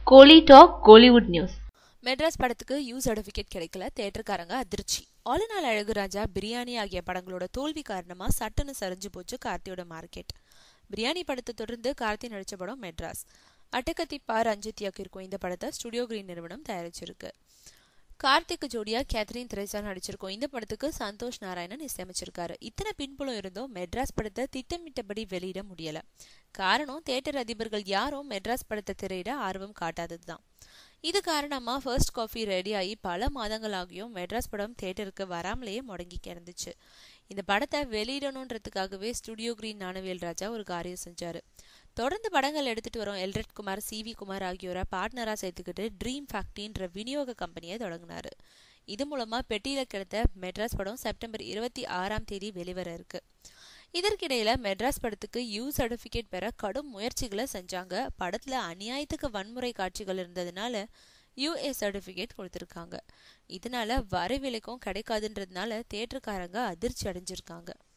கோலி talk Kollywood news Madras படத்துக்கு U certificate கிடைக்கல தேட்டருக்காரங்க அதிர்ச்சி ஆலு நாள் அழகுராஜா பிரியாணி ஆகிய படங்களோட தோல்வி காரணமா சட்டுன்னு சரிஞ்சு போச்சு கார்த்தியோட மார்க்கெட் பிரியாணி படத்தை தொடர்ந்து கார்த்தி நடிச்ச படம் மெட்ராஸ் அட்டகத்தி பா ரஞ்சித் இயக்கியிருக்கும் இந்த படத்தை ஸ்டுடியோ கிரீன் நிறுவனம் தயாரிச்சிருக்கு கார்த்திக் ஜோடியா கேத்ரின் திரேசா நடிச்சிருக்கோம் இந்த படத்துக்கு சந்தோஷ் நாராயணன் இசையமைச்சிருக்காரு இத்தனை பின்புலம் இருந்தும் மெட்ராஸ் படத்தை திட்டமிட்டபடி வெளியிட முடியல காரணம் தியேட்டர் அதிபர்கள் யாரும் மெட்ராஸ் படத்தை திரையிட ஆர்வம் காட்டாததுதான் இது காரணமா ஃபர்ஸ்ட் காஃபி ரெடி ஆகி பல மாதங்களாகியும் மெட்ராஸ் படம் தியேட்டருக்கு வராமலேயே முடங்கி கிடந்துச்சு இந்த படத்தை வெளியிடணுன்றதுக்காகவே ஸ்டுடியோ கிரீன் ஞானவேல் ராஜா ஒரு காரியம் செஞ்சாரு தொடர்ந்து படங்கள் எடுத்துட்டு வரும் எல்ரட் குமார் சி வி குமார் ஆகியோரை பார்ட்னரா சேர்த்துக்கிட்டு ட்ரீம் ஃபேக்டரின்ற விநியோக கம்பெனியை தொடங்கினாரு இது மூலமா பெட்டியில கிடைத்த மெட்ராஸ் படம் செப்டம்பர் இருபத்தி ஆறாம் தேதி வெளிவர இருக்கு இதற்கிடையில மெட்ராஸ் படத்துக்கு யூ சர்டிபிகேட் பெற கடும் முயற்சிகளை செஞ்சாங்க படத்துல அநியாயத்துக்கு வன்முறை காட்சிகள் இருந்ததுனால யூஏ சர்டிபிகேட் கொடுத்திருக்காங்க இதனால வரி விலைக்கும் கிடைக்காதுன்றதுனால தேட்டருக்காரங்க அதிர்ச்சி அடைஞ்சிருக்காங்க